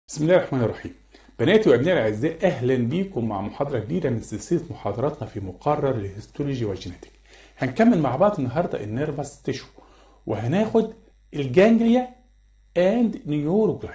بسم الله الرحمن الرحيم بناتي وابنائي الاعزاء اهلا بيكم مع محاضره جديده من سلسله محاضراتنا في مقرر الهيستولوجي والجينيتك هنكمل مع بعض النهارده النيرفس تيشو وهناخد الجانجليا اند نيوروجلاي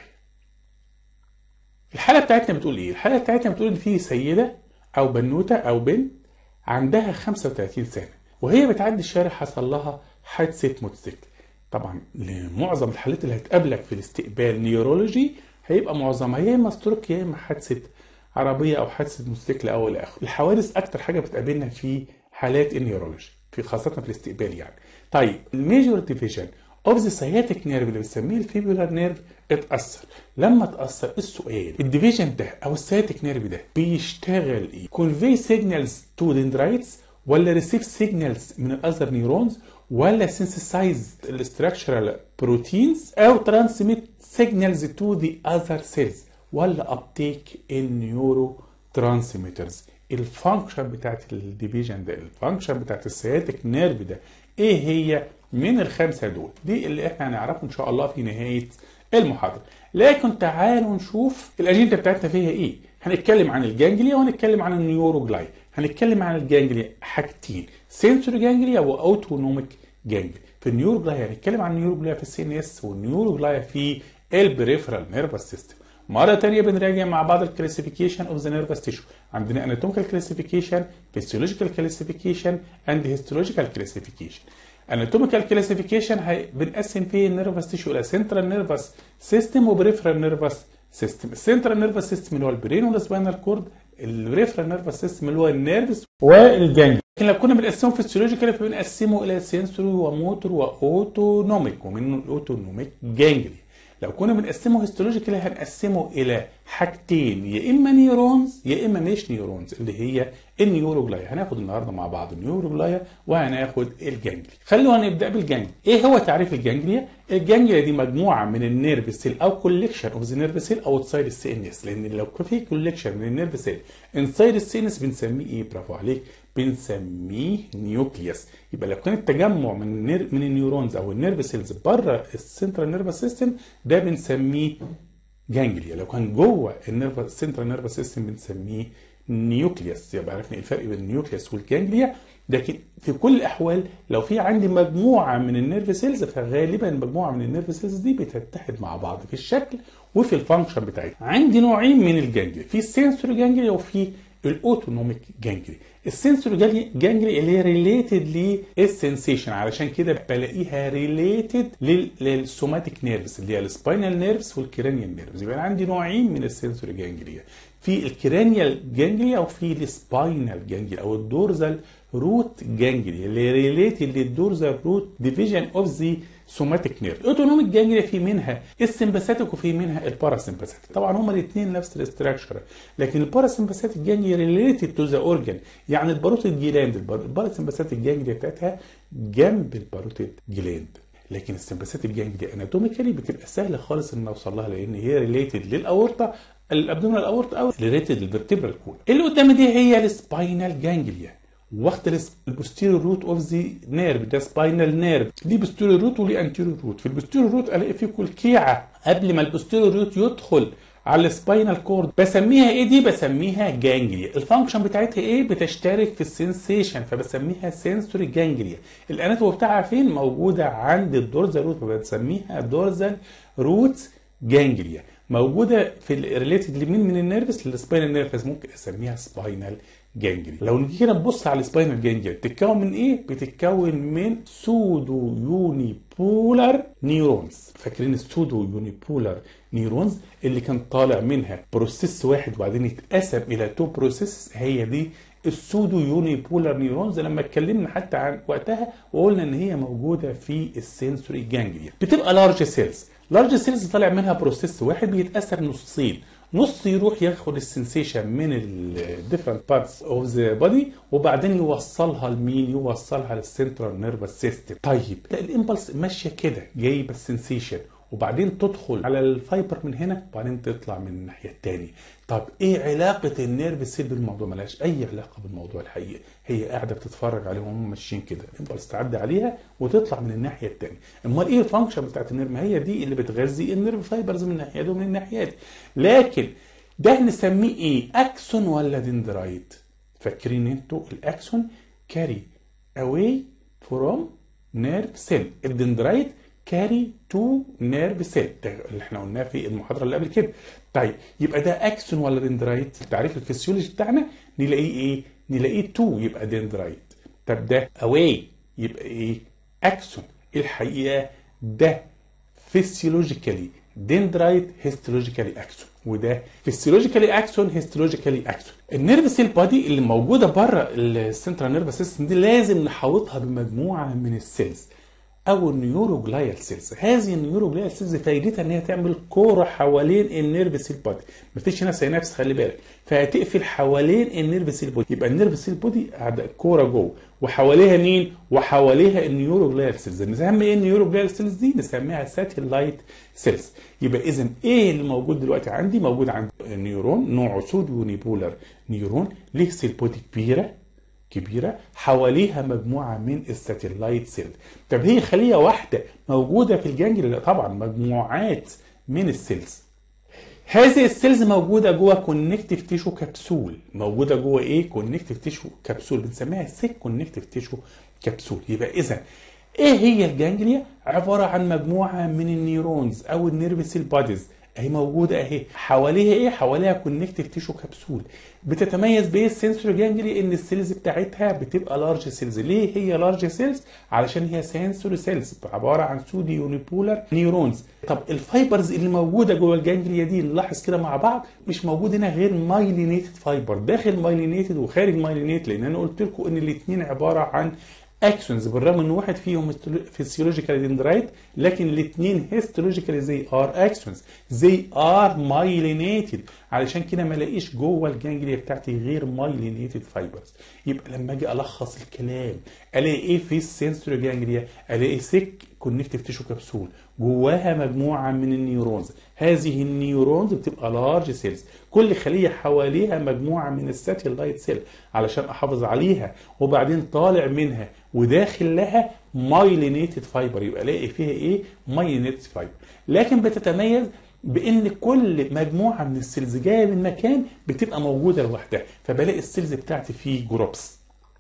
الحاله بتاعتنا بتقول ايه الحاله بتاعتنا بتقول ان في سيده او بنوته او بنت عندها 35 سنه وهي بتعدي الشارع حصل لها حادثه موتوسيكل طبعا لمعظم الحالات اللي هتقابلك في الاستقبال نيورولوجي هيبقى معظمها يا اما ستروك يا اما حادثه عربيه او حادثه موتوسيكل او الى اخره الحوادث اكتر حاجه بتقابلنا في حالات النيورولوجي في خاصه في الاستقبال يعني طيب الميجور ديفيجن اوف ذا سياتيك نيرف اللي بنسميه الفيبولار نيرف اتاثر لما اتاثر السؤال الديفيجن ده او السياتيك نيرف ده بيشتغل ايه كونفي سيجنالز تو دندرايتس ولا ريسيف سيجنالز من الاذر نيورونز ولا سينسيسايز الاستراكشرال بروتينز او ترانسميت سيجنالز تو ذا اذر سيلز ولا ابتيك النيورو ترانسميترز الفانكشن بتاعت الديفيجن ده الفانكشن بتاعت السياتيك نيرف ده ايه هي من الخمسه دول دي اللي احنا هنعرفه ان شاء الله في نهايه المحاضره لكن تعالوا نشوف الاجنده بتاعتنا فيها ايه هنتكلم عن الجانجليا وهنتكلم عن النيوروجلاي هنتكلم عن الجانجليا حاجتين سنسوري جانجليا واوتونوميك جانجليا في النيوروجلاي هنتكلم عن النيوروجلايا في السي ان اس والنيوروجلايا في البريفرال نيرفس سيستم مرة تانية بنراجع مع بعض الكلاسيفيكيشن اوف ذا نيرفس تيشو عندنا اناتوميكال كلاسيفيكيشن فيسيولوجيكال كلاسيفيكيشن اند هيستولوجيكال كلاسيفيكيشن اناتوميكال كلاسيفيكيشن بنقسم فيه النيرفس تيشو الى سنترال نيرفس سيستم وبريفرال نيرفس سيستم السنترال نيرفس سيستم اللي هو البرين والسباينال كورد الريفرال نيرفس سيستم اللي هو النيرفس والجانجليا لكن لو كنا بنقسمه فيسيولوجيكال فبنقسمه الى سنسوري وموتور واوتونوميك ومنه الاوتونوميك جانجليا لو كنا بنقسمه هيستولوجيكال هنقسمه الى حاجتين يا اما نيورونز يا اما مش نيورونز اللي هي النيوروجلايا هناخد النهارده مع بعض النيوروجلايا وهناخد الجانجليا خلونا نبدا بالجانجليا ايه هو تعريف الجانجليا الجانجليا دي مجموعه من النيرف سيل او كوليكشن اوف ذا نيرف سيل اوتسايد السي ان اس لان لو في كوليكشن من النيرف سيل انسايد السي ان اس بنسميه ايه برافو عليك بنسميه نيوكليوس يبقى لو كان التجمع من النير من النيورونز او النيرف سيلز بره السنترال نيرفس سيستم ده بنسميه جانجليا لو كان جوه النيرف السنترال نيرفس سيستم بنسميه نيوكليوس يبقى عرفنا الفرق بين النيوكليوس والجانجليا لكن في كل الاحوال لو في عندي مجموعه من النيرف سيلز فغالبا المجموعه من النيرف سيلز دي بتتحد مع بعض في الشكل وفي الفانكشن بتاعتها عندي نوعين من الجانجليا في السنسوري جانجليا وفي الاوتونوميك جانجلي السنسوري جانجلي اللي هي ريليتد للسنسيشن علشان كده بلاقيها ريليتد للسوماتيك نيرفز اللي هي السباينال نيرفز والكرانيال نيرفز يبقى عندي نوعين من السنسوري جانجليا في الكرانيال جانجليا وفي السباينال جانجليا او الدورزال روت جانجليا اللي ريليتد للدورزال روت ديفيجن اوف ذا سوماتيك نيرف الاوتونوميك جانجليا في منها السمباثيك وفي منها الباراسمباثيك طبعا هما الاثنين نفس الاستراكشر لكن الباراسمباثيك جانجليا ريليتد تو ذا اورجن يعني الباروتيد جلاند الباراسمباثيك جانجليا بتاعتها جنب الباروتيد جلاند لكن السمباثيك جانجليا اناتوميكالي بتبقى سهله خالص ان اوصل لها لان هي ريليتد للاورطه الابدومينال اورطه او ريليتد للفرتبرال كول اللي قدامي دي هي السباينال جانجليا واخد البوستيريور روت اوف ذا نيرف ده سباينال نيرف دي بوستيريور روت وليه انتيريور روت في البوستيريور روت الاقي فيه كلكيعه قبل ما البوستيريور روت يدخل على السباينال كورد بسميها ايه دي بسميها جانجليا الفانكشن بتاعتها ايه بتشترك في السنسيشن فبسميها سنسوري جانجليا الاناتومي بتاعها فين موجوده عند الدورزال روت فبسميها دورزال روت جانجليا موجوده في ريليتد لمين من النيرفس للسباينال نيرفس ممكن اسميها سباينال جانجلي لو نيجي كده نبص على السباينال جانجلي بتتكون من ايه بتتكون من سودو يوني بولار نيورونز فاكرين السودو يوني بولار نيورونز اللي كان طالع منها بروسيس واحد وبعدين اتقسم الى تو بروسيس هي دي السودو يوني بولار نيورونز لما اتكلمنا حتى عن وقتها وقلنا ان هي موجوده في السنسوري جانجليا بتبقى لارج سيلز لارج سيلز طالع منها بروسيس واحد بيتقسم نصين نص يروح ياخد السنسيشن من الديفرنت بارتس اوف ذا بودي وبعدين يوصلها لمين يوصلها للسنترال نيرفس سيستم طيب لا الامبلس ماشيه كده جايبه السنسيشن وبعدين تدخل على الفايبر من هنا وبعدين تطلع من الناحيه الثانيه طب ايه علاقه النيرف سيل بالموضوع ملهاش اي علاقه بالموضوع الحقيقي هي قاعده بتتفرج عليهم وهم ماشيين كده امبلس تعدي عليها وتطلع من الناحيه الثانيه امال ايه الفانكشن بتاعت النيرف ما هي دي اللي بتغذي النيرف فايبرز من الناحيه دي ومن الناحيه دي لكن ده نسميه ايه اكسون ولا دندرايت فاكرين انتوا الاكسون كاري اواي فروم نيرف سيل الدندرايت كاري تو نيرف سيل ده اللي احنا قلناه في المحاضره اللي قبل كده طيب يبقى ده اكسون ولا دندرايت تعريف الفسيولوجي بتاعنا نلاقيه ايه نلاقيه تو يبقى دندرايت طب ده اواي يبقى ايه اكسون الحقيقه ده فيسيولوجيكالي دندرايت هيستولوجيكالي اكسون وده فيسيولوجيكالي اكسون هيستولوجيكالي اكسون النيرف سيل بادي اللي موجوده بره السنترال نيرفس سيستم دي لازم نحوطها بمجموعه من السيلز او النيوروجلايال سيلز هذه النيوروجلايال سيلز فايدتها ان هي تعمل كوره حوالين النيرف سيل بودي مفيش هنا سينابس خلي بالك فهتقفل حوالين النيرف سيل بودي يبقى النيرف سيل بودي قاعده كوره جوه وحواليها مين وحواليها النيوروجلايال سيلز نسمي ايه النيوروجلايال سيلز دي نسميها ساتلايت سيلز يبقى اذا ايه اللي موجود دلوقتي عندي موجود عندي نيورون نوعه سوديو نيبولار نيورون ليه سيل بودي كبيره كبيره حواليها مجموعه من الساتلايت سيل طب هي خليه واحده موجوده في الجانجل لا طبعا مجموعات من السيلز هذه السيلز موجوده جوه كونكتيف تيشو كبسول موجوده جوه ايه كونكتيف تيشو كبسول بنسميها سيك كونكتيف تيشو كبسول يبقى اذا ايه هي الجانجليا عباره عن مجموعه من النيورونز او النيرف سيل بوديز اهي موجوده اهي حواليها ايه حواليها كونكتيف تيشو كبسول بتتميز بايه السنسوري جانجلي ان السيلز بتاعتها بتبقى لارج سيلز ليه هي لارج سيلز علشان هي سنسوري سيلز عباره عن سودي يونيبولار نيورونز طب الفايبرز اللي موجوده جوه الجانجليا دي نلاحظ كده مع بعض مش موجود هنا غير مايلينيتد فايبر داخل مايلينيتد وخارج مايلينيتد لان انا قلت لكم ان الاثنين عباره عن اكسونز بالرغم ان واحد فيهم فيسيولوجيكال دندرايت لكن الاثنين هيستولوجيكال زي ار اكسونز زي ار مايلينيتد علشان كده ما الاقيش جوه الجانجليا بتاعتي غير مايلينيتد فايبرز يبقى لما اجي الخص الكلام الاقي ايه في السنسوري جانجليا الاقي سيك كونكتيف تيشو كبسول جواها مجموعه من النيورونز هذه النيورونز بتبقى لارج سيلز كل خليه حواليها مجموعه من الساتلايت سيل علشان احافظ عليها وبعدين طالع منها وداخل لها مايلينيتد فايبر يبقى الاقي فيها ايه مايلينيتد فايبر لكن بتتميز بان كل مجموعه من السيلز جايه من مكان بتبقى موجوده لوحدها فبلاقي السيلز بتاعتي في جروبس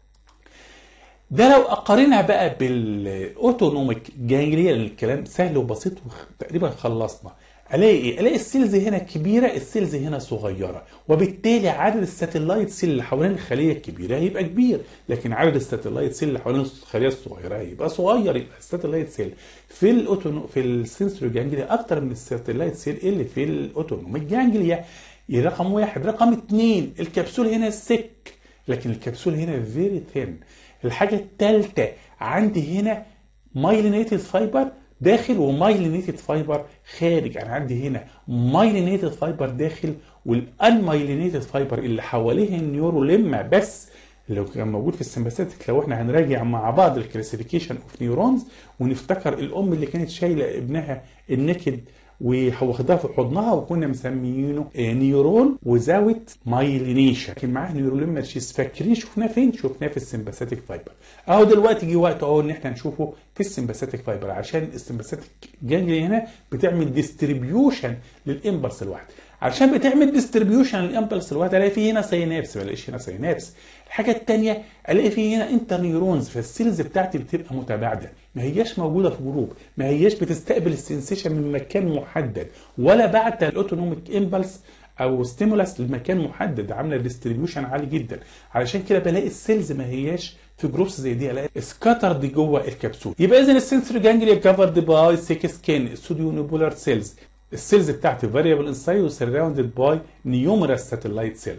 ده لو اقارنها بقى بالاوتونوميك جانجليا الكلام سهل وبسيط وتقريبا خلصنا الاقي ايه؟ الاقي السيلز هنا كبيره السيلز هنا صغيره وبالتالي عدد الساتلايت سيل اللي حوالين الخليه الكبيره هيبقى كبير لكن عدد الساتلايت سيل اللي حوالين الخليه الصغيره هيبقى صغير يبقى الساتلايت سيل في الاوتونو في السنسوري جانجليا اكتر من الساتلايت سيل اللي في الاوتونوميك جانجليا رقم واحد رقم اثنين الكبسول هنا سك لكن الكبسول هنا فيري ثين الحاجه الثالثه عندي هنا مايلينيتد فايبر داخل ومايلينيتد فايبر خارج انا عندي هنا مايلينيتد فايبر داخل والانمايلينيتد فايبر اللي حواليه النيوروليما بس لو كان موجود في السمباثيتك لو احنا هنراجع مع بعض الكلاسيفيكيشن اوف نيورونز ونفتكر الام اللي كانت شايله ابنها النكد وواخدها في حضنها وكنا مسميينه نيورون وزاوت مايلينيشن لكن معاه نيوروليما شيز فاكرين شفناه فين؟ شفناه في السمباثيتك فايبر اهو دلوقتي جه وقت اهو ان احنا نشوفه في السمباثيتك فايبر عشان السمباثيتك جانجلي هنا بتعمل ديستريبيوشن للامبلس الواحد عشان بتعمل ديستريبيوشن للامبلس الواحد الاقي في هنا سينابس ما الاقيش هنا سينابس الحاجه الثانيه الاقي في هنا انترنيورونز فالسيلز بتاعتي بتبقى متباعده ما هياش موجوده في جروب ما هياش بتستقبل السنسيشن من مكان محدد ولا بعت الاوتونوميك امبلس او ستيمولاس لمكان محدد عامله ديستريبيوشن عالي جدا علشان كده بلاقي السيلز ما هياش في جروبس زي دي الاقي سكاترد جوه الكبسول يبقى اذا السنسوري جانجليا كفرد باي سيك سكين سوديو نيبولار سيلز السيلز بتاعتي فاريبل ان سايز وسراوندد باي نيومرس ساتلايت سيل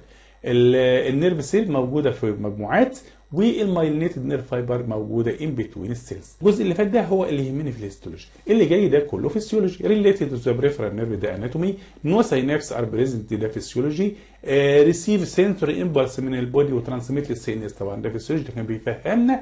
النيرف سيل موجوده في مجموعات والمايلينيتد نيرف فايبر موجوده ان بتوين السيلز الجزء اللي فات ده هو اللي يهمني في الهيستولوجي اللي جاي ده كله فيسيولوجي ريليتد تو ذا بريفرال نيرف ده اناتومي نو ساينابس ار بريزنت ده فيسيولوجي ريسيف سنسوري امبلس من البودي وترانسميت للسينس طبعا ده فيسيولوجي كان بيفهمنا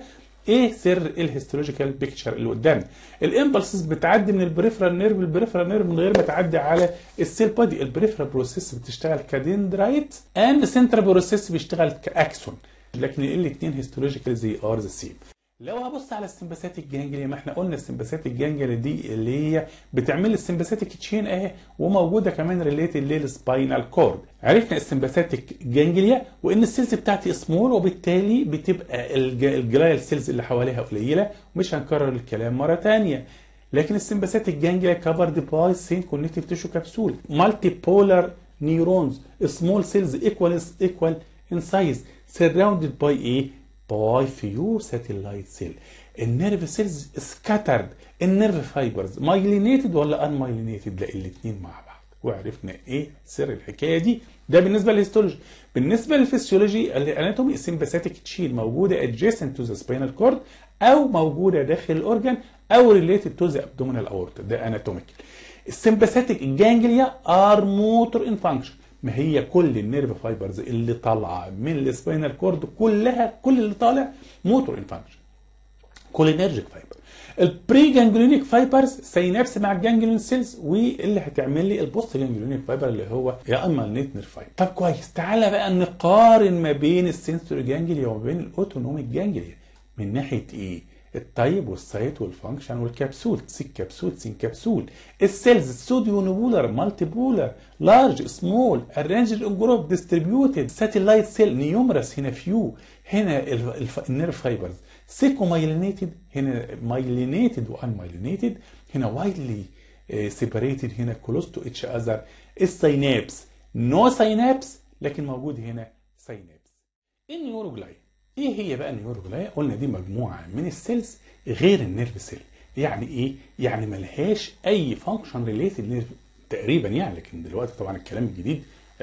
ايه سر الهيستولوجيكال بيكتشر اللي قدامنا الامبلسز بتعدي من البريفرال نيرف البريفرال نيرف من غير ما تعدي على السيل بودي البريفرال بروسيس بتشتغل كدندرايت اند سنترال بروسيس بيشتغل كاكسون لكن الاثنين هيستولوجيكال زي ار ذا سيم لو هبص على السمباثيك جانجليا ما احنا قلنا السمباثيك جانجليا دي اللي هي بتعمل السمباثيك تشين اهي وموجوده كمان ريليتد للسباينال كورد عرفنا السمباثيك جانجليا وان السيلز بتاعتي سمول وبالتالي بتبقى الجلايال سيلز اللي حواليها قليله مش هنكرر الكلام مره ثانيه لكن السمباثيك جانجليا كفرد باي سين كونكتيف تيشو كبسول مالتي بولار نيورونز سمول سيلز ايكوال ايكوال ان سايز surrounded by a باي فيو ساتلايت سيل النيرف سيلز سكاترد النيرف فايبرز مايلينيتد ولا ان مايلينيتد لا الاثنين مع بعض وعرفنا ايه سر الحكايه دي ده بالنسبه للهيستولوجي بالنسبه للفسيولوجي الاناتومي السمباثيك تشين موجوده adjacent to the spinal cord او موجوده داخل الاورجن او related to the abdominal aorta ده اناتوميك السمباثيك الجانجليا ار موتور ان فانكشن ما هي كل النيرف فايبرز اللي طالعه من السباينال كورد كلها كل اللي طالع موتور ان فانكشن كولينرجيك فايبر البري جانجليونيك فايبرز سينابس مع الجانجليون سيلز واللي هتعمل لي البوست جانجليونيك فايبر اللي هو يا اما النيت نير فايبر طب كويس تعالى بقى نقارن ما بين السنسوري جانجليا وما بين الاوتونوميك جانجليا من ناحيه ايه التايب والسايت والفانكشن والكبسول سي كبسول سين كبسول السيلز سوديو نوبولار مالتي بولار لارج سمول ارانجد ان جروب ديستريبيوتد ساتلايت سيل نيومرس هنا فيو هنا النيرف فايبرز سيكو مايلينيتد هنا مايلينيتد وان مايلينيتد هنا وايدلي سيبريتد هنا كلوز تو اتش اذر السينابس نو سينابس لكن موجود هنا سينابس النيوروجلاي ايه هي بقى النيوروجلايا قلنا دي مجموعه من السيلز غير النيرف سيل يعني ايه يعني ملهاش اي فانكشن ريليتد نيرف تقريبا يعني لكن دلوقتي طبعا الكلام الجديد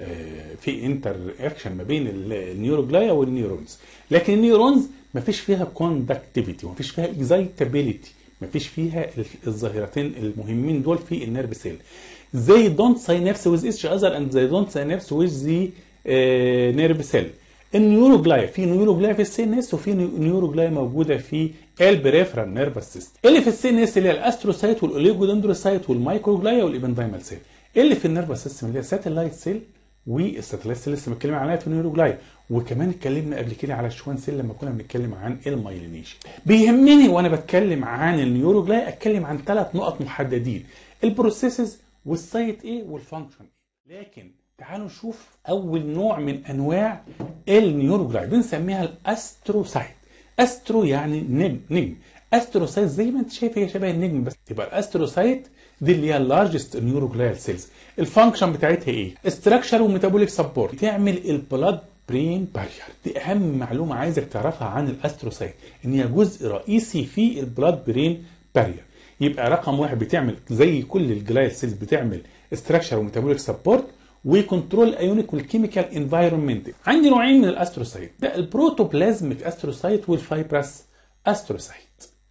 في انتر اكشن ما بين النيوروجلايا والنيورونز لكن النيورونز ما فيش فيها كوندكتيفيتي وما فيش فيها اكزايتابيليتي ما فيش فيها الظاهرتين المهمين دول في النيرف سيل زي دونت ساينابس ويز ايتش اذر اند زي دونت ساينابس ويز ذا نيرف سيل النيوروجلايا في نيوروجلايا في السي ان اس وفي نيوروجلايا موجوده في البريفرال نيرفس سيستم اللي في السي ان اس اللي هي الاستروسايت والاوليجودندروسايت والمايكروجلايا والايبندايمال سيل اللي في النيرفس سيستم اللي هي ساتلايت سيل والساتلايت سيل لسه بنتكلم عليها في النيوروجلايا وكمان اتكلمنا قبل كده على الشوان سيل لما كنا بنتكلم عن المايلينيشن بيهمني وانا بتكلم عن النيوروجلايا اتكلم عن ثلاث نقط محددين البروسيسز والسايت ايه والفانكشن لكن تعالوا نشوف اول نوع من انواع النيوروجلاي بنسميها الاستروسايت استرو يعني نجم نجم استروسايت زي ما انت شايف هي شبه النجم بس تبقى الاستروسايت دي اللي هي اللارجست نيوروجلايال سيلز الفانكشن بتاعتها ايه استراكشر وميتابوليك سبورت تعمل البلاد برين بارير دي اهم معلومه عايزك تعرفها عن الاستروسايت ان هي جزء رئيسي في البلاد برين بارير يبقى رقم واحد بتعمل زي كل الجلايال سيلز بتعمل استراكشر وميتابوليك سبورت وكنترول الايونيك والكيميكال انفايرمنت عندي نوعين من الاستروسايت ده البروتوبلازميك استروسايت والفايبرس استروسايت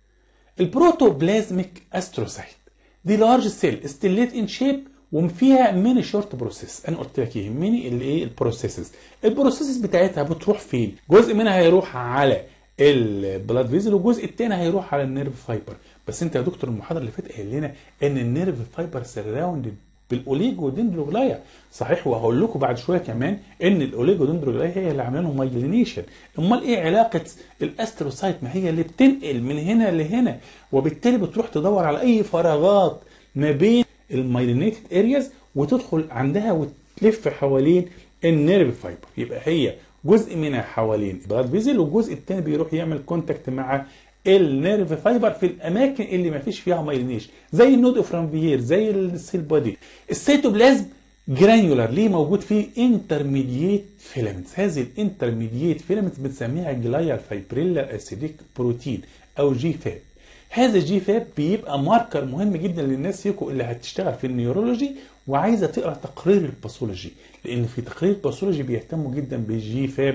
البروتوبلازميك استروسايت دي لارج سيل ستيليت ان شيب وفيها ميني شورت بروسيس انا قلت لك يهمني الايه البروسيسز البروسيسز بتاعتها بتروح فين جزء منها هيروح على البلاد فيزل والجزء الثاني هيروح على النيرف فايبر بس انت يا دكتور المحاضره اللي فاتت قايل لنا ان النيرف فايبر سراوندد بالاوليجو دندروجلايا صحيح وهقول لكم بعد شويه كمان ان الاوليجو دندروجلايا هي اللي عامله لهم مايلينيشن امال ايه علاقه الاستروسايت ما هي اللي بتنقل من هنا لهنا وبالتالي بتروح تدور على اي فراغات ما بين المايلينيتد ارياز وتدخل عندها وتلف حوالين النيرف فايبر يبقى هي جزء منها حوالين بلاد فيزل والجزء الثاني بيروح يعمل كونتاكت مع النيرف فايبر في الاماكن اللي ما فيش فيها مايلينيشن زي النود اوفرانفيير زي السيل بودي السيتوبلازم جرانيولار ليه موجود فيه انترميديت فيلامنتس هذه الانترميديت فيلامنتس بنسميها جلايال فايبريلا اسيديك بروتين او جي فاب هذا الجي فاب بيبقى ماركر مهم جدا للناس فيكم اللي هتشتغل في النيورولوجي وعايزه تقرا تقرير الباثولوجي لان في تقرير الباثولوجي بيهتموا جدا بالجي فاب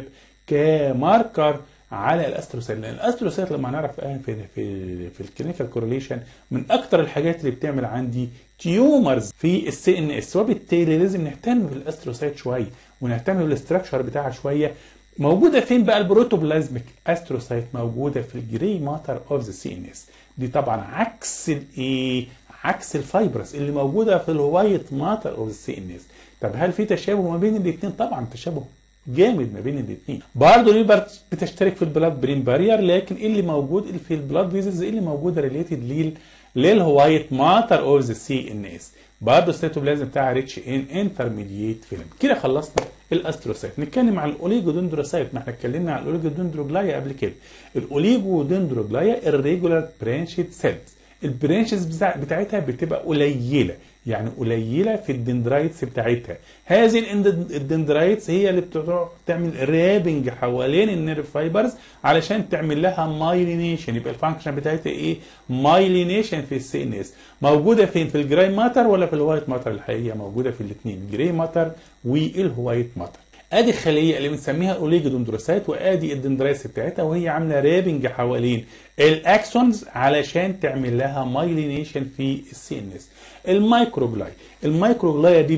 كماركر على الاستروسايت لان الاستروسايت لما هنعرف في في في الكلينيكال كورليشن من اكتر الحاجات اللي بتعمل عندي تيومرز في السي ان اس وبالتالي لازم نهتم بالاستروسايت شويه ونهتم بالاستراكشر بتاعها شويه موجوده فين بقى البروتوبلازميك استروسايت موجوده في الجري ماتر اوف ذا سي ان اس دي طبعا عكس الايه عكس الفايبرس اللي موجوده في الوايت ماتر اوف ذا سي ان اس طب هل في تشابه ما بين الاثنين طبعا تشابه جامد ما بين الاثنين برضه ليه بتشترك في البلاد برين بارير لكن اللي موجود في البلاد فيزلز اللي موجوده ريليتد لل للوايت ماتر اوف ذا سي ان اس برضه السيتوبلازم بتاعها ريتش ان انترميديت فيلم كده خلصنا الاستروسايت نتكلم عن الاوليجودندروسايت ما احنا اتكلمنا عن الاوليجودندروجلايا قبل كده الاوليجودندروجلايا الريجولار برانشد سيلز البرانشز بتاع بتاعتها بتبقى قليله يعني قليله في الدندرايتس بتاعتها هذه الدندرايتس هي اللي بتروح تعمل رابنج حوالين النيرف فايبرز علشان تعمل لها مايلينيشن يبقى الفانكشن بتاعتها ايه مايلينيشن في السي ان اس موجوده فين في الجراي ماتر ولا في الوايت ماتر الحقيقيه موجوده في الاثنين الجراي ماتر والوايت ماتر ادي الخليه اللي بنسميها الاوليجودندروسايت وادي الدندرايتس بتاعتها وهي عامله رابنج حوالين الاكسونز علشان تعمل لها مايلينيشن في السي ان اس المايكروجلاي المايكروجلايا دي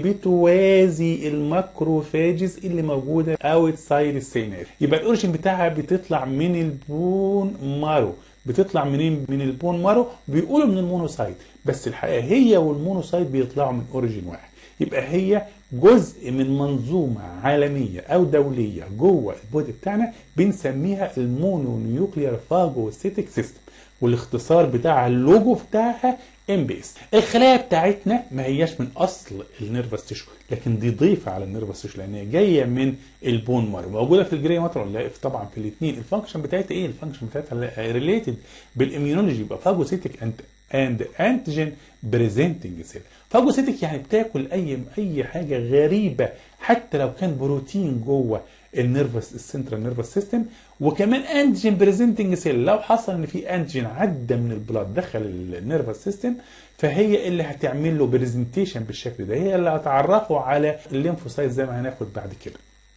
بتوازي الماكروفاجز اللي موجوده اوتسايد السينات يبقى الاوريجين بتاعها بتطلع من البون مارو بتطلع منين من البون مارو بيقولوا من المونوسايت بس الحقيقه هي والمونوسايت بيطلعوا من اوريجين واحد يبقى هي جزء من منظومه عالميه او دوليه جوه البودي بتاعنا بنسميها المونو نيوكليير فاجوسيتك سيستم والاختصار بتاعها اللوجو بتاعها ام بي اس الخلايا بتاعتنا ما هياش من اصل النيرفس تيشو لكن دي ضيفه على النيرفس تيشو لان هي جايه من البون مارو موجوده في الجري ماتر ولا طبعا في الاثنين الفانكشن بتاعتها ايه الفانكشن بتاعتها ريليتد بالاميونولوجي يبقى فاجوسيتك انت اند انتيجين بريزنتنج سيل فاجوسيتك يعني بتاكل اي اي حاجه غريبه حتى لو كان بروتين جوه النيرفس السنترال نيرفس سيستم وكمان انتيجين بريزنتنج سيل لو حصل ان في انتيجين عدى من البلاد دخل النيرفس سيستم فهي اللي هتعمل له برزنتيشن بالشكل ده هي اللي هتعرفه على الليمفوسايت زي ما هناخد بعد كده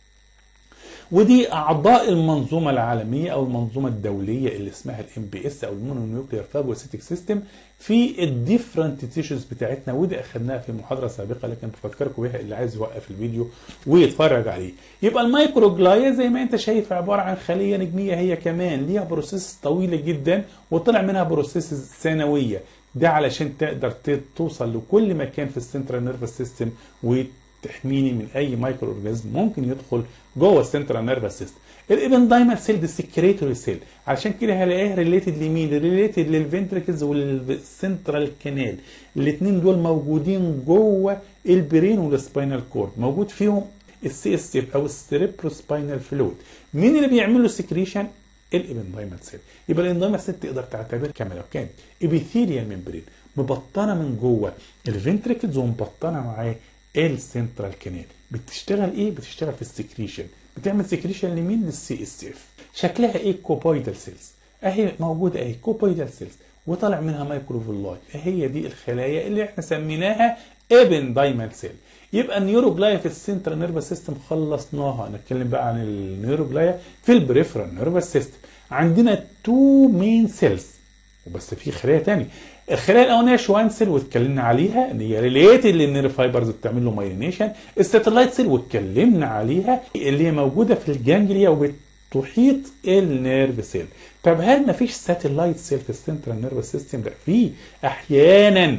ودي اعضاء المنظومه العالميه او المنظومه الدوليه اللي اسمها الام بي اس او المونونيوكليير فاجوسيتك سيستم في الديفرنت تيشوز بتاعتنا ودي اخدناها في محاضره سابقه لكن بفكركم بيها اللي عايز يوقف الفيديو ويتفرج عليه يبقى المايكروجلايا زي ما انت شايف عباره عن خليه نجميه هي كمان ليها بروسيس طويله جدا وطلع منها بروسيس ثانويه ده علشان تقدر توصل لكل مكان في السنترال نيرفس سيستم تحميني من اي مايكرو اورجانيزم ممكن يدخل جوه السنترال نيرفس سيستم الابن دايما سيل دي سكريتوري سيل عشان كده هلاقيها ريليتد لمين ريليتد للفنتركلز والسنترال كانال الاثنين دول موجودين جوه البرين والسباينال كورد موجود فيهم السي اس اف او السيريبروسباينال فلويد مين اللي بيعمل له سكريشن الابندايمال سيل يبقى الابندايمال سيل تقدر تعتبر كما لو كان ابيثيريال ممبرين مبطنه من جوه الفنتركلز ومبطنه معاه السنترال كانال بتشتغل ايه بتشتغل في السكريشن بتعمل سكريشن لمين للسي اس اف شكلها ايه كوبويدال سيلز اهي موجوده اهي كوبويدال سيلز وطلع منها مايكروفيلاي هي دي الخلايا اللي احنا سميناها ابن دايمال سيل يبقى النيوروجلايا في السنترال نيرفس سيستم خلصناها نتكلم بقى عن النيوروجلايا في البريفرال نيرفس سيستم عندنا تو مين سيلز وبس في خلايا تانية الخلايا الاولانيه شوان سيل واتكلمنا عليها ان هي ريليتد للنيرف فايبرز بتعمل له مايلينيشن الساتلايت سيل واتكلمنا عليها اللي هي موجوده في الجانجليا وبتحيط النيرف سيل طب هل مفيش ساتلايت سيل في السنترال نيرف سيستم لا في احيانا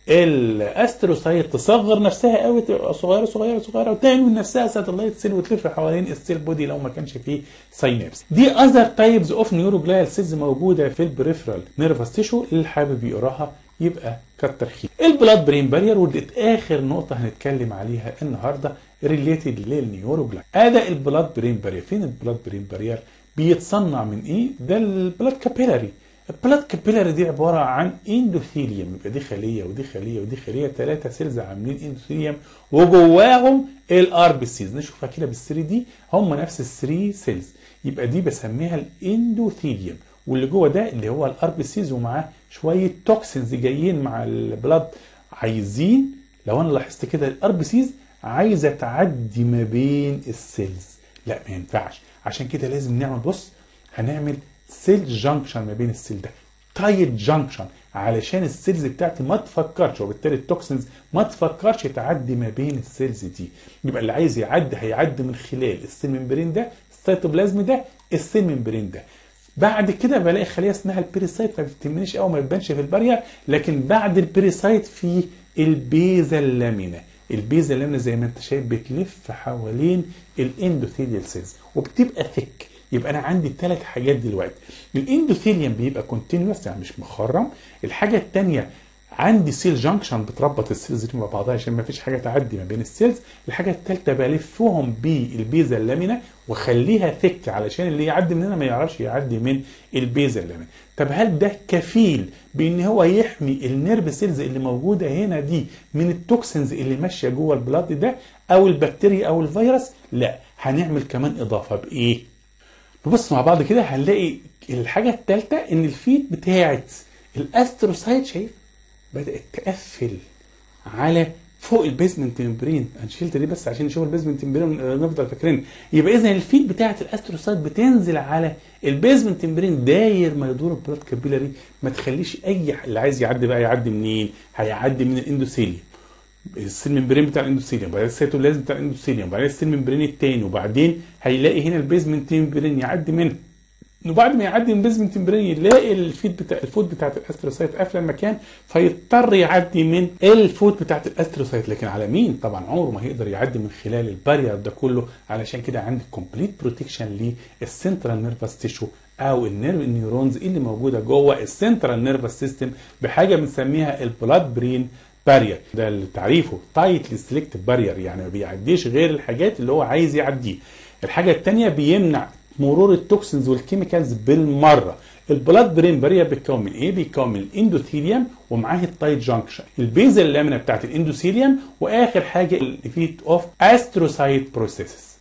الاستروسايت تصغر نفسها قوي تبقى صغيره صغيره صغيره وتعمل نفسها ساتلايت سيل وتلف حوالين السيل بودي لو ما كانش فيه ساينابس دي اذر تايبز اوف نيوروجلايال سيلز موجوده في البريفرال نيرفس تيشو اللي حابب يقراها يبقى كتر خير البلاد برين بارير ودي اخر نقطه هنتكلم عليها النهارده ريليتد للنيوروجلايال اداء البلاد برين بارير فين البلاد برين بارير بيتصنع من ايه ده البلاد كابيلاري البلاد كابيلاري دي عباره عن اندوثيليوم يبقى دي خليه ودي خليه ودي خليه ثلاثه سيلز عاملين اندوثيليوم وجواهم الار بي سيز نشوفها كده بال 3 دي هم نفس ال 3 سيلز يبقى دي بسميها الاندوثيليوم واللي جوه ده اللي هو الار بي سيز ومعاه شويه توكسينز جايين مع البلاد عايزين لو انا لاحظت كده الار بي سيز عايزه تعدي ما بين السيلز لا ما ينفعش عشان كده لازم نعمل بص هنعمل سيل جانكشن ما بين السيل ده تايت جانكشن علشان السيلز بتاعتي ما تفكرش وبالتالي التوكسينز ما تفكرش تعدي ما بين السيلز دي يبقى اللي عايز يعدي هيعدي من خلال السيل ممبرين ده السيتوبلازم ده السيل ممبرين ده بعد كده بلاقي خليه اسمها البيريسايت ما بتهمنيش قوي ما بتبانش في البارير لكن بعد البيريسايت في البيزا اللامينا البيزا اللامينا زي ما انت شايف بتلف حوالين الاندوثيليال سيلز وبتبقى ثيك يبقى انا عندي ثلاث حاجات دلوقتي الاندوثيليوم بيبقى كونتينوس يعني مش مخرم الحاجه الثانيه عندي سيل جانكشن بتربط السيلز دي مع بعضها عشان ما فيش حاجه تعدي ما بين السيلز الحاجه الثالثه بلفهم بالبيزا اللامينا واخليها ثك علشان اللي يعدي من هنا ما يعرفش يعدي من البيزا اللامينا طب هل ده كفيل بان هو يحمي النيرف سيلز اللي موجوده هنا دي من التوكسينز اللي ماشيه جوه البلاد ده او البكتيريا او الفيروس لا هنعمل كمان اضافه بايه نبص مع بعض كده هنلاقي الحاجه الثالثه ان الفيت بتاعت الاستروسايت شايف بدات تقفل على فوق البيزمنت ممبرين انا شلت دي بس عشان نشوف البيزمنت ممبرين نفضل فاكرين يبقى اذا الفيد بتاعه الاستروسايت بتنزل على البيزمنت ممبرين داير ما يدور البلاد كابيلاري ما تخليش اي اللي عايز يعدي بقى يعدي منين؟ هيعدي من الاندوثيليوم السيل ممبرين بتاع الاندوثيليوم بعدين السيتوبلازم بتاع الاندوثيليوم بعدين السيل ممبرين الثاني وبعدين هيلاقي هنا البيزمنت ممبرين يعدي منه وبعد ما يعدي من بيزمنت ممبرين يلاقي الفيد بتاع الفوت بتاعت الاستروسايت قافله المكان فيضطر يعدي من الفوت بتاعت الاستروسايت لكن على مين طبعا عمره ما هيقدر يعدي من خلال البارير ده كله علشان كده عندي كومبليت بروتكشن للسنترال نيرفس تيشو او النيرف النيورونز اللي موجوده جوه السنترال نيرفس سيستم بحاجه بنسميها البلاد برين بارير ده اللي تعريفه تايتلي سيلكتيف بارير يعني ما بيعديش غير الحاجات اللي هو عايز يعديه الحاجه الثانيه بيمنع مرور التوكسينز والكيميكالز بالمره البلاد برين بارير بيتكون من ايه بيتكون من الاندوثيليوم ومعاه التايت جانكشن البيزل اللامنه بتاعت الاندوثيليوم واخر حاجه الفيت اوف استروسايت بروسيسز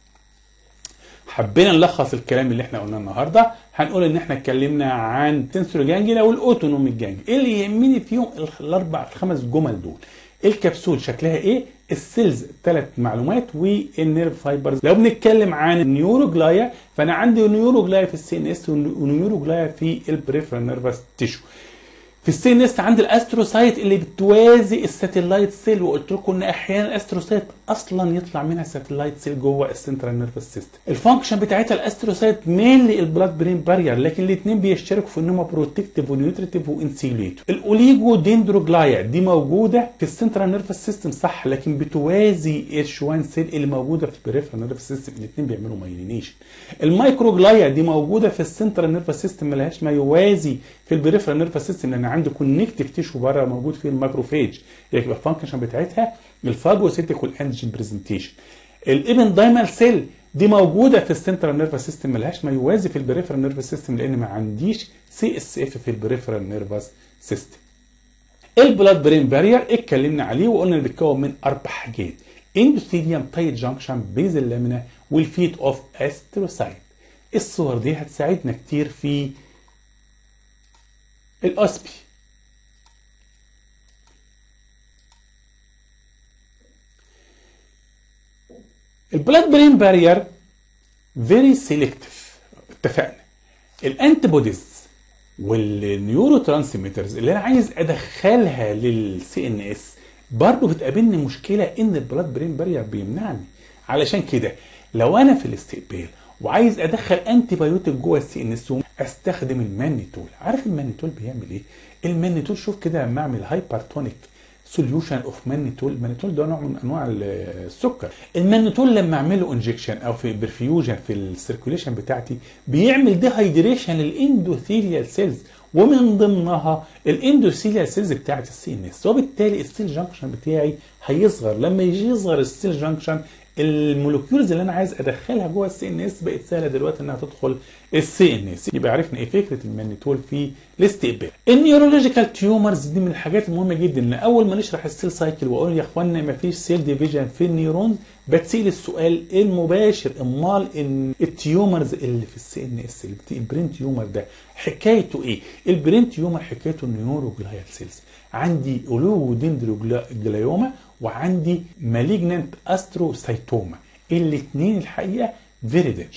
حبينا نلخص الكلام اللي احنا قلناه النهارده هنقول ان احنا اتكلمنا عن سنسوري جانجليا والاوتونوميك جانجليا ايه اللي يهمني فيهم الاربع الخمس جمل دول الكبسول شكلها ايه السيلز ثلاث معلومات والنيرف فايبرز لو بنتكلم عن النيوروجلايا فانا عندي نيوروجلايا في السي ان اس ونيوروجلايا في البريفرال نيرفس تيشو في السي ان اس عندي الاستروسايت اللي بتوازي الساتلايت سيل وقلت لكم ان احيانا الاستروسايت اصلا يطلع منها ساتلايت سيل جوه السنترال نيرفس سيستم الفانكشن بتاعتها الاستروسايت مينلي البلاد برين بارير لكن الاثنين بيشتركوا في انهم بروتكتيف ونيوتريتيف وانسيليتور الاوليجو ديندروجلايا دي موجوده في السنترال نيرفس سيستم صح لكن بتوازي الشوان سيل اللي موجوده في البريفرال نيرفس سيستم الاثنين بيعملوا مايلينيشن المايكروجلايا دي موجوده في السنترال نيرفس سيستم ملهاش ما يوازي في البريفرال نيرفس سيستم لان عنده كونكتيف تيشو بره موجود فيه الماكروفيج يبقى الفانكشن بتاعتها الفاجوسيتيك والانجين برزنتيشن الابن دايمال سيل دي موجوده في السنترال نيرفس سيستم ملهاش ما يوازي في البريفرال نيرفس سيستم لان ما عنديش سي اس اف في البريفرال نيرفس سيستم البلاد برين بارير اتكلمنا عليه وقلنا انه بيتكون من اربع حاجات اندوثيليوم تايت جانكشن بيزل لامينا والفيت اوف استروسايت الصور دي هتساعدنا كتير في الاسبي البلاد برين بارير فيري سيلكتيف اتفقنا الانتيبوديز والنيورو ترانسميترز اللي انا عايز ادخلها للسي ان اس برضه بتقابلني مشكله ان البلاد برين بارير بيمنعني علشان كده لو انا في الاستقبال وعايز ادخل انتي بايوتيك جوه السي ان اس استخدم المانيتول عارف المانيتول بيعمل ايه المانيتول شوف كده لما اعمل هايبرتونيك سوليوشن اوف مانيتول المانيتول ده نوع من انواع السكر المانيتول لما اعمله انجكشن او في برفيوجن في السيركوليشن بتاعتي بيعمل ديهايدريشن للاندوثيليال سيلز ومن ضمنها الاندوثيليال سيلز بتاعت السي ان اس وبالتالي السيل جانكشن بتاعي هيصغر لما يجي يصغر السيل جانكشن المولكيولز اللي انا عايز ادخلها جوه السي ان اس بقت سهله دلوقتي انها تدخل السي ان اس يبقى عرفنا ايه فكره المانيتول في الاستقبال النيورولوجيكال تيومرز دي من الحاجات المهمه جدا ان اول ما نشرح السيل سايكل واقول يا اخوانا ما فيش سيل ديفيجن في النيورونز بتسال السؤال المباشر امال ان التيومرز اللي في السي ان اس البرين تيومر ده حكايته ايه البرين تيومر حكايته نيوروجلايال سيلز عندي اولودندروجلايوما وعندي مالجنانت استروسايتوما الاثنين الحقيقه فيري دينجرس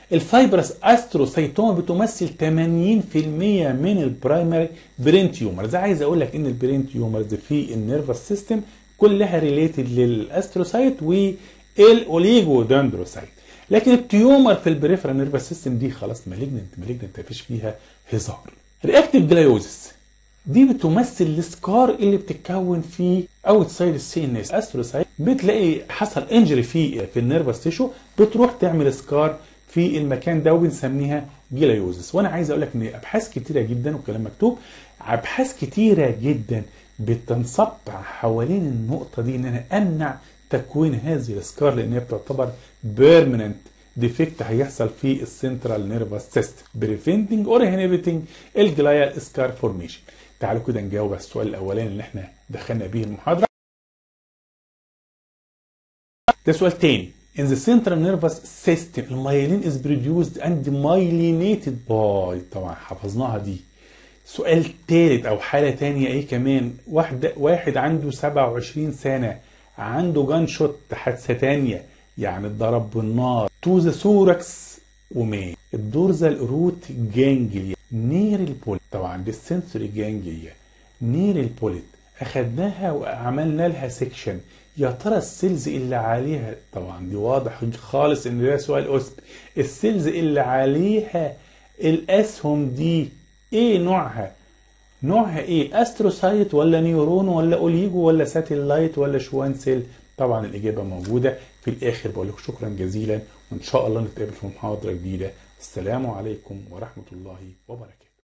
الفايبرس استروسايتوما بتمثل 80% من البرايمري برين تيومرز عايز اقول لك ان البرين تيومرز في النيرفس سيستم كلها ريليتد للاستروسايت والاوليجو دندروسايت لكن التيومر في البريفرال نيرفس سيستم دي خلاص مالجننت مالجننت مفيش فيها هزار رياكتيف جلايوزس دي بتمثل السكار اللي بتتكون في اوت سايد السي ان اس استروسايت بتلاقي حصل انجري في في النيرفس تيشو بتروح تعمل سكار في المكان ده وبنسميها جلايوزس وانا عايز اقول لك ان ابحاث كتيره جدا والكلام مكتوب ابحاث كتيره جدا بتنصب حوالين النقطه دي ان انا امنع تكوين هذه السكار لان هي بتعتبر بيرمننت ديفكت هيحصل في السنترال نيرفس سيستم بريفنتنج اور انهبيتنج الجلايال سكار فورميشن تعالوا كده نجاوب على السؤال الاولاني اللي احنا دخلنا بيه المحاضره ده سؤال تاني In the central nervous system, الميلين is produced and myelinated by طبعا حفظناها دي. سؤال تالت أو حالة تانية إيه كمان؟ واحد واحد عنده 27 سنة عنده جان شوت حادثة تانية يعني اتضرب بالنار تو ذا سوركس ومات الدورزال روت جانجليا نير البوليت طبعا دي السنسوري جانجليا نير البوليت اخدناها وعملنا لها سيكشن يا ترى السيلز اللي عليها طبعا دي واضح خالص ان ده سؤال اسم السيلز اللي عليها الاسهم دي ايه نوعها نوعها ايه استروسايت ولا نيورون ولا اوليجو ولا ساتلايت ولا شوان سيل طبعا الاجابه موجوده في الاخر بقول لكم شكرا جزيلا وان شاء الله نتقابل في محاضره جديده السلام عليكم ورحمه الله وبركاته